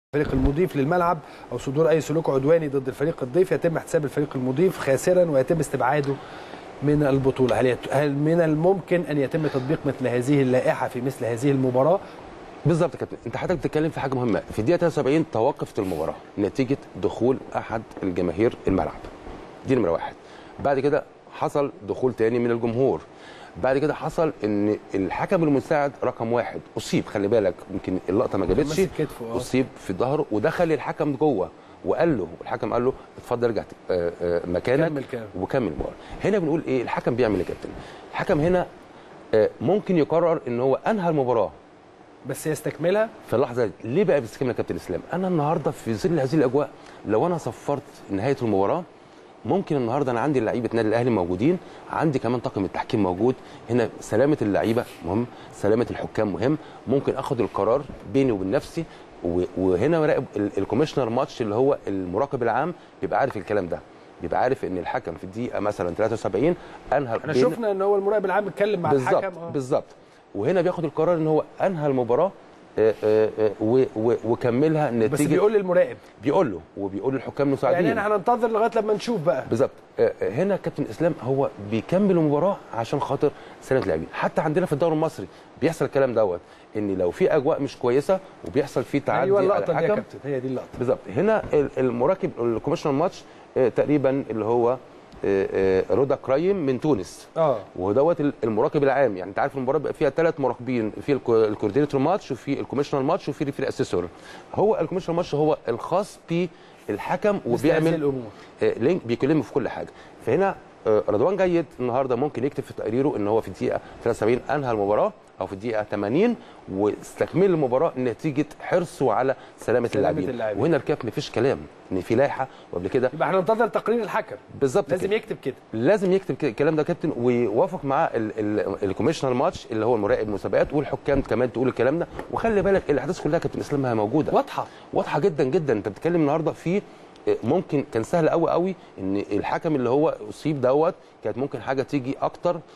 الفريق المضيف للملعب او صدور اي سلوك عدواني ضد الفريق الضيف يتم احتساب الفريق المضيف خاسرا ويتم استبعاده من البطوله هل, يت... هل من الممكن ان يتم تطبيق مثل هذه اللائحه في مثل هذه المباراه بالظبط يا كابتن انت حضرتك بتتكلم في حاجه مهمه في الدقيقه 73 توقفت المباراه نتيجه دخول احد الجماهير الملعب دي نمره واحد بعد كده حصل دخول تاني من الجمهور بعد كده حصل ان الحكم المساعد رقم واحد اصيب خلي بالك يمكن اللقطه ما جابتش ماسك كتفه، اه. اصيب في ظهره ودخل الحكم جوه وقال له الحكم قال له اتفضل ارجع آه، آه، مكانك كمل كلام. وكمل المباراه هنا بنقول ايه الحكم بيعمل ايه يا كابتن الحكم هنا آه، ممكن يقرر ان هو انهى المباراه بس يستكملها في اللحظه دي ليه بقى بيستكمل يا كابتن اسلام انا النهارده في ظل هذه الاجواء لو انا صفرت نهايه المباراه ممكن النهارده انا عندي لعيبه نادي الاهلي موجودين عندي كمان طاقم التحكيم موجود هنا سلامه اللعيبه مهم سلامه الحكام مهم ممكن اخد القرار بيني وبين نفسي و- وهنا راقب ال- الكوميشنر ماتش اللي هو المراقب العام بيبقى عارف الكلام ده بيبقى عارف ان الحكم في الدقيقه مثلا 73 انهى احنا بين- شفنا ان هو المراقب العام اتكلم مع بالظبط الحكم اه بالظبط وهنا بياخد القرار ان هو انهى المباراه آه، آه، آه، و- و- وكملها بس نتيجه بيقول للمراقب بيقول له وبيقول للحكام المساعدين يعني احنا هننتظر لغايه لما نشوف بقى بالظبط آه، آه، هنا كابتن اسلام هو بيكمل المباراه عشان خاطر سلامه اللاعبين حتى عندنا في الدوري المصري بيحصل الكلام دوت ان لو في اجواء مش كويسه وبيحصل فيه تعدي ايوه على اللقطه دي يا الحكم كابتن هي دي اللقطه بالظبط هنا ال- المراقب الكوميشنال ماتش آه، تقريبا اللي هو آه، آه، رضا كرايم من تونس اه ودوت ال- المراقب العام يعني انت عارف المباراه بيبقى فيها ثلاث مراقبين في الكو- الكوردينيتور ماتش وفي الكوميشنال ماتش وفي الريفري اسيسور هو الكوميشنال ماتش هو الخاص بالحكم مثل هذه وبيعمل الامور آه، لينك بيكلمه في كل حاجه فهنا آه، رضوان جيد النهارده ممكن يكتب في تقريره ان هو في الدقيقه 73 انهى المباراه او في الدقيقه 80 واستكمل المباراه نتيجه حرصه على سلامه اللاعبين اللاعبين. وهنا الكاف مفيش كلام ان في لائحه وقبل كده يبقى احنا ننتظر تقرير الحكم بالظبط لازم كده. يكتب كده لازم يكتب كده- الكلام ده يا كابتن ويوافق معاه الكوميشنال ماتش اللي هو المراقب المسابقات والحكام كمان تقول الكلام ده وخلي بالك الاحداث كلها كابتن اسلام هي موجوده واضحه واضحه جدا جدا انت بتتكلم النهارده في ممكن كان سهل قوي قوي ان الحكم اللي هو اصيب دوت كانت ممكن حاجه تيجي اكتر آه،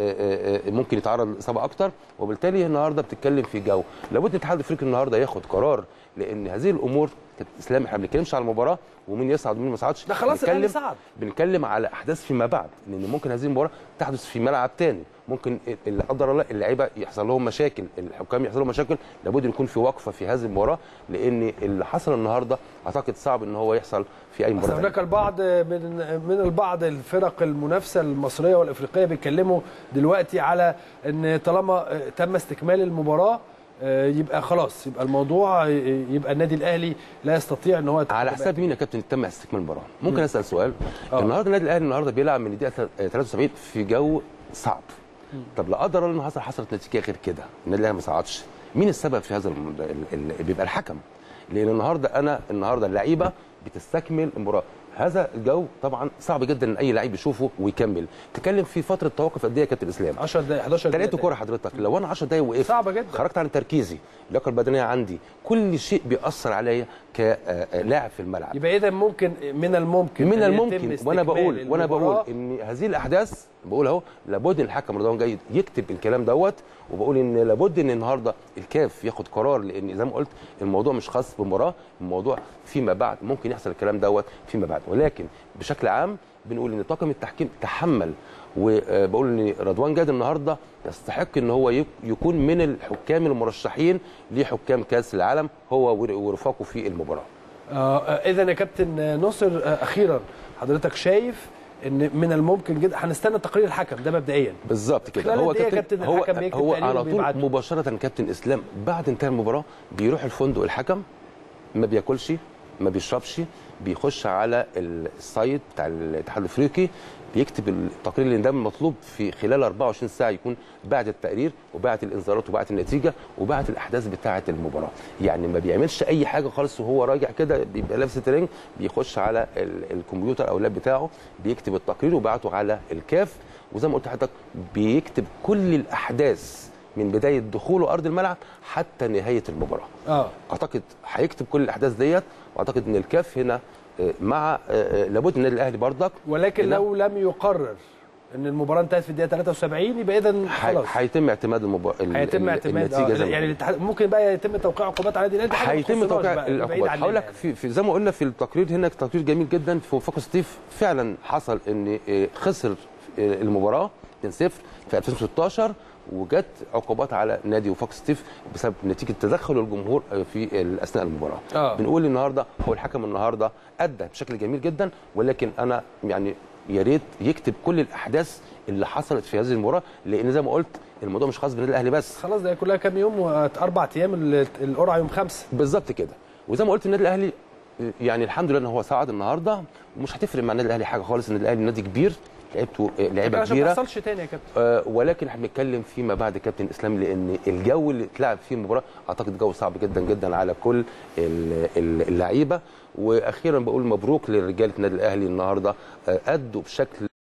آه، آه، ممكن يتعرض لاصابه اكتر وبالتالي النهارده بتتكلم في جو لابد الاتحاد الافريقي النهارده ياخد قرار لان هذه الامور كانت اسلام احنا ما بنتكلمش على المباراه ومين يصعد ومين ما يصعدش ده خلاص بنتكلم- الاهلي صعد بنتكلم على احداث فيما بعد لان ممكن هذه المباراه تحدث في ملعب تاني ممكن اللي قدر الله اللعيبه يحصل لهم مشاكل الحكام يحصل لهم مشاكل لابد يكون في وقفه في هذه المباراه لان اللي حصل النهارده اعتقد صعب ان هو يحصل في اي بس مباراه هناك تانية. البعض من من البعض الفرق المنافسه المصريه والافريقيه بيتكلموا دلوقتي على ان طالما تم استكمال المباراه يبقى خلاص يبقى الموضوع يبقى النادي الاهلي لا يستطيع ان هو على حساب مين يا كابتن تم استكمال المباراه ممكن مم. اسال سؤال آه. النهارده النادي الاهلي النهارده بيلعب من الدقيقه 73 في جو صعب طب لا قدر الله ان حصل حصلت نتيجه غير كده النادي الاهلي ما صعدش مين السبب في هذا الم- ال- ال- بيبقى الحكم لان النهارده انا النهارده اللعيبه بتستكمل المباراه هذا الجو طبعا صعب جدا ان اي لعيب يشوفه ويكمل تتكلم في فتره توقف قد ايه يا كابتن اسلام 10 دقائق 11 انت لقيت دقيقه كوره حضرتك لو انا 10 دقايق وقفت صعبة جدا. خرجت عن تركيزي اللياقه البدنيه عندي كل شيء بيأثر عليا كلاعب في الملعب يبقى اذا ممكن من الممكن من أن يتم الممكن وانا بقول استكمال وانا بقول المباراة ان هذه الاحداث بقول اهو لابد ان الحكم رضوان جيد يكتب الكلام دوت وبقول ان لابد ان النهارده الكاف ياخد قرار لان زي ما قلت الموضوع مش خاص بالمباراه الموضوع فيما بعد ممكن يحصل الكلام دوت فيما بعد ولكن بشكل عام بنقول ان طاقم التحكيم تحمل وبقول ان رضوان جاد النهارده يستحق ان هو يك- يكون من الحكام المرشحين لحكام كاس العالم هو ور- ورفاقه في المباراه آه اذا يا كابتن ناصر آه اخيرا حضرتك شايف ان من الممكن جدا هنستنى تقرير الحكم ده مبدئيا بالظبط كده خلال هو قد إيه يا كابتن كابتن هو الحكم بيكتب هو تقرير على طول وبيبعته؟ مباشره كابتن اسلام بعد انتهاء المباراه بيروح الفندق الحكم ما بياكلش ما بيشربش بيخش على السايت بتاع الاتحاد الافريقي بيكتب التقرير اللي ده مطلوب في خلال 24 ساعه يكون بعد التقرير وبعد الانذارات وبعد النتيجه وبعد الاحداث بتاعه المباراه يعني ما بيعملش اي حاجه خالص وهو راجع كده بيبقى لابس الترنج بيخش على ال- الكمبيوتر او اللاب بتاعه بيكتب التقرير وبعته على الكاف وزي ما قلت لحضرتك بيكتب كل الاحداث من بدايه دخوله ارض الملعب حتى نهايه المباراه اه اعتقد هيكتب كل الاحداث ديت واعتقد ان الكاف هنا آه، مع آه، آه، لابد النادي الاهلي برضك ولكن هنا- لو لم يقرر ان المباراه انتهت في الدقيقه 73 يبقى اذا هي- خلاص هيتم اعتماد المبا... ال- هيتم ال- اعتماد النتيجه آه زي ما يعني قلت. الاتحاد- ممكن بقى يتم توقيع عقوبات على النادي الاهلي دي حاجة ما هيتم تخصناش توقيع بقى، بعيد العقوبات عننا هقول لك يعني. في, في زي ما قلنا في التقرير هنا تقرير جميل جدا في وفاق ستيف فعلا حصل ان آه، خسر آه، المباراه 2-0 في 2016 وجت عقوبات على نادي وفاق ستيف بسبب نتيجه تدخل الجمهور آه، في ال- اثناء المباراه آه. بنقول النهارده هو الحكم النهارده ادى بشكل جميل جدا ولكن انا يعني يا ريت يكتب كل الاحداث اللي حصلت في هذه المباراه لان زي ما قلت الموضوع مش خاص بالنادي الاهلي بس خلاص ده كلها كام يوم واربع ايام ال- القرعه يوم خمسة بالظبط كده وزي ما قلت النادي الاهلي يعني الحمد لله ان هو صعد النهارده ومش هتفرق مع النادي الاهلي حاجه خالص النادي الاهلي نادي كبير لعيبته آه، لعيبه عشان ما كبيره يحصلش تاني يا كابتن آه، ولكن احنا بنتكلم فيما بعد كابتن اسلام لان الجو اللي اتلعب فيه المباراه اعتقد جو صعب جدا جدا على كل ال- ال- اللعيبه واخيرا بقول مبروك لرجاله النادي الاهلي النهارده آه، ادوا بشكل